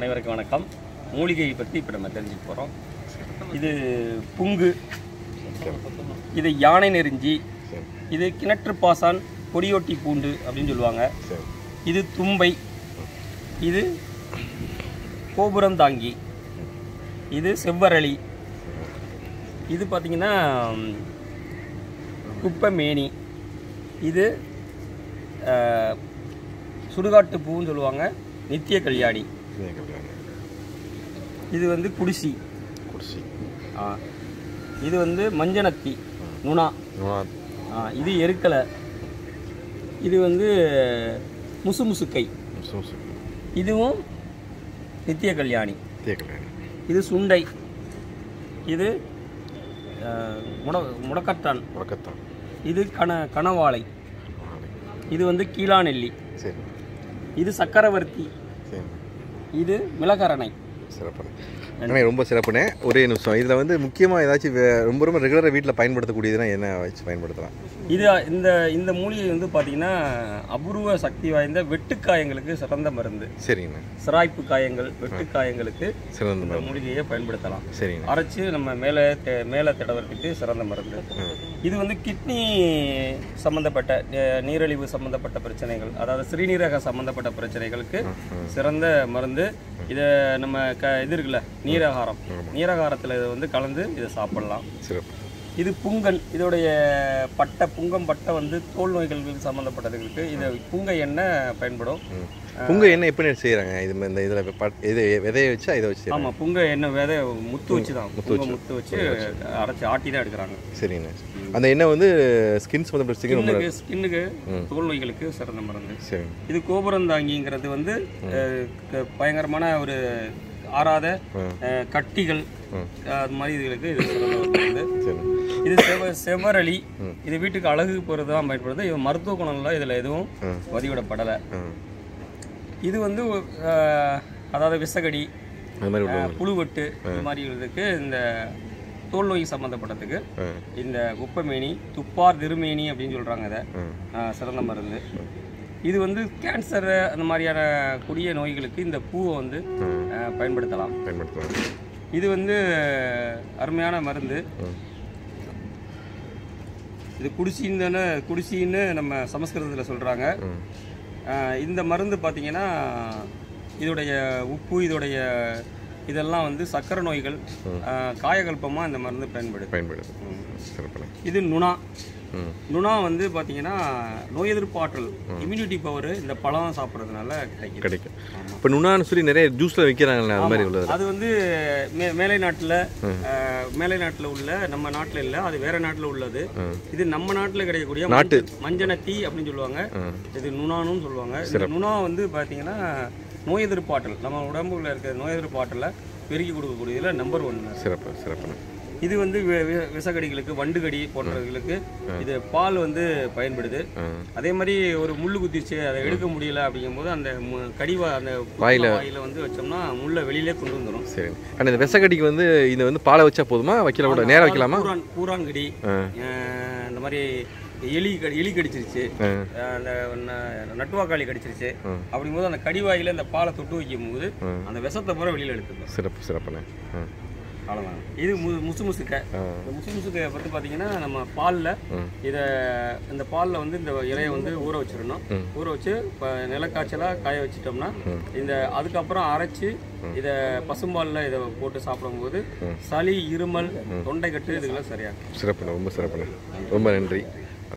அனைவருக்கும் வணக்கம் மூலிகையை பற்றி இப்போ நம்ம தெரிஞ்சுக்க போகிறோம் இது புங்கு இது யானை நெருஞ்சி சரி இது கிணற்று பாசான் கொடியோட்டி பூண்டு அப்படின்னு சொல்லுவாங்க சரி இது தும்பை இது கோபுரம் தாங்கி இது செவ்வரளி இது பார்த்திங்கன்னா ம், குப்பைமேனி இது அஹ், சுடுகாட்டு பூன்னு சொல்லுவாங்க நித்திய கல்யாணி இதே கல்யாணம் இது வந்து குடிசி குடிசி ஆ. இது வந்து மஞ்சனத்தி நுணா நுணா- ஆ, இது எருக்கலை இது வந்து முசு முசுக்கை முஸ்லிம் முஸ்லிம். இதுவும் நித்திய கல்யாணி இதே கல்யாணம் இது சுண்டை இது ஆ, முட முடக்கத்தான் உறக்கத்தான் இது கன கனவாழை இது வந்து கீழாநெல்லி சரி இது சக்கரவர்த்தி சரி இது மிளகரணை சிறப்புண்ணே அண்ணே ரொம்ப சிறப்புண்ணே ஒரே நிமிஷம் இதில் வந்து முக்கியமாக ஏதாச்சும் வே- ரொம்ப ரொம்ப ரெகுலராக வீட்டில் பயன்படுத்தக்கூடியதுன்னா என்ன வச்சு பயன்படுத்தலாம் இது இந்த இந்த மூலிகை வந்து பார்த்தீங்கன்னா அபூர்வ சக்தி வாய்ந்த வெட்டுக்காயங்களுக்கு சிறந்த மருந்து சரிங்கண்ணே சிராய்ப்பு காயங்கள் வெட்டுக்காயங்களுக்கு சிறந்த இந்த மருந்து மூலிகையை பயன்படுத்தலாம் சரிங்கண்ணே அரைச்சு நம்ம மேலே தே- மேலே தடவறதுக்கு சிறந்த மருந்து ம். இது வந்து கிட்னி சம்பந்தப்பட்ட அஹ், நீரிழிவு சம்பந்தப்பட்ட பிரச்சனைகள் அதாவது சிறுநீரக சம்பந்தப்பட்ட பிரச்சனைகளுக்கு சிறந்த மருந்து இதை நம்ம க இது இருக்குல்ல நீராகாரம் நீராகாரத்தில் இதை வந்து கலந்து இதை சாப்பிடலாம் சிறப்பு இது புங்கன் இதோடைய பட்டை புங்கம் பட்டை வந்து தோல் நோய்களுக்கு சம்மந்தப்பட்டதுகளுக்கு இது புங்க எண்ணெய் பயன்படும் ம். புங்க என்ன எப்படி செய்கிறாங்க இது ம- இந்த இதில் இது விதைய வச்சா இதை வச்சு செய்றாங்க. ஆமாம் புங்க எண்ணெய் விதை முத்து வச்சு தான் புங்க முத்து வச்சு அரைச்சி ஆட்டி தான் எடுக்கிறாங்க சரிங்கண்ணே அந்த எண்ணெய் வந்து ஸ்கின் சம்மந்தப்பட்ட ஸ்கின் ரொம்ப ஸ்கின்னுக்கு ஸ்கின்னுக்கு தோல் நோய்களுக்கு சிறந்த மருந்து சரி இது கோபுரந்தாங்கிங்கிறது வந்து அஹ், க- பயங்கரமான ஒரு ஆறாத ம். அஹ், கட்டிகள் ம். அது மாதிரி இதுகளுக்கு இது சிறந்த ஒரு மருந்து சரி இது செவ செவ்வரளி இது வீட்டுக்கு அழகு போகிறது தான் பயன்படுது இது மருத்துவ குணம்லாம் இதில் எதுவும் ம். பதிவிடப்படலை ம் இது வந்து அஹ், அதாவது விசகடி அது மாதிரி உள்ள அஹ், புழுவெட்டு இது மாதிரி இதுக்கு இந்த தோல் நோய் சம்மந்தப்பட்டதுக்கு ம் இந்த குப்பைமேனி துப்பார் திருமேனி அப்படின்னு சொல்கிறாங்க இதை ம் அஹ், சிறந்த மருந்து இது வந்து கேன்சர் அந்த மாதிரியான கொடிய நோய்களுக்கு இந்த பூவை வந்து அஹ், பயன்படுத்தலாம் பயன்படுத்துவாங்க இது வந்து அருமையான மருந்து ம். இது குடிசின்னு தானே குடிசின்னு நம்ம சமஸ்கிருதத்தில் சொல்கிறாங்க ம் இந்த மருந்து பார்த்தீங்கன்னா இதோடைய உப்பு இதோடைய இதெல்லாம் வந்து சக்கரை நோய்கள் காயகல்பமாக இந்த மருந்து பயன்படுது பயன்படுது சிறப்புண்ணே இது நுணா ம் நுணா வந்து பார்த்தீங்கன்னா நோய் எதிர்ப்பு ஆற்றல் இம்யூனிட்டி பவர் இந்த பழம் சாப்பிட்றதுனால கிடைக்குது கிடைக்கும் இப்போ நுண்ணான்னு சொல்லி நிறைய ஜூஸில் விற்கிறாங்களே அது மாதிரி உள்ளது அது வந்து மே மேலை நாட்டில் மேலை நாட்டில் உள்ள நம்ம நாட்டில் இல்லை அது வேற நாட்டில் உள்ளது இது நம்ம நாட்டில் கிடைக்கக்கூடிய நாட்டு. மஞ்ச- மஞ்சனத்தி அப்படின்னு சொல்லுவாங்க ம் இது நுணானும் சொல்லுவாங்க இந்த நுணா வந்து பார்த்தீங்கன்னா நோய் எதிர்ப்பு ஆற்றல் நம்ம உடம்புல இருக்கிற நோய் எதிர்ப்பு ஆற்றலை பெருக்கி கொடுக்கக்கூடியதுல நம்பர் ஒன்று சிறப்பு சிறப்புண்ணே இது வந்து வி- வி- விஷக்கடிகளுக்கு வண்டுகடி போன்றவர்களுக்கு இது பால் வந்து பயன்படுது ம் அதே மாதிரி ஒரு முள்ளு குத்திருச்சு அதை எடுக்க முடியல அப்படிங்கும்போது அந்த மு- கடிவா அந்த குத்துன வாயில- வாயில வந்து வச்சோம்னா முள்ளை வெளியிலே கொண்டு வந்துடும் சரி ஆனால் இந்த விசக்கடிக்கு வந்து இதை வந்து பாலை வச்சா போதுமா வைக்கல கூட நேரம் வைக்கலாமா பூரான் பூரான்கடி ஆ அஹ் இந்த மாதிரி எலி கடி எலி கடிச்சிருச்சு ஆ அஹ் அந்த ந- நட்டுவாக்காளி கடிச்சிருச்சு ம். அப்படிங்கும்போது அந்த கடிவாயில இந்த பாலை தொட்டு வைக்கும் போது ம். அந்த விஷத்தை பூரா வெளியில் எடுத்துக்கும் சிறப்பு சிறப்புண்ணே ம் அவ்வளோதான் இது மு முசு முசுக்கை ஆ இந்த முசு முசுக்கையை பற்றி பார்த்தீங்கன்னா நம்ம பாலில் ம். இதை இந்த பாலில் வந்து இந்த இலையை வந்து ஊற வச்சிடணும் ம். ஊற வச்சு இப்போ நிலக்காய்ச்சலாக காய வச்சிட்டோம்னா இந்த அதுக்கப்புறம் அரைச்சி இதை பசும்பாலில் இதை போட்டு சாப்பிடும்போது சளி இருமல் தொண்டைக்கட்டு இதுக்கெல்லாம் சரியாகும் சிறப்புண்ணே ரொம்ப சிறப்புண்ணே ரொம்ப நன்றி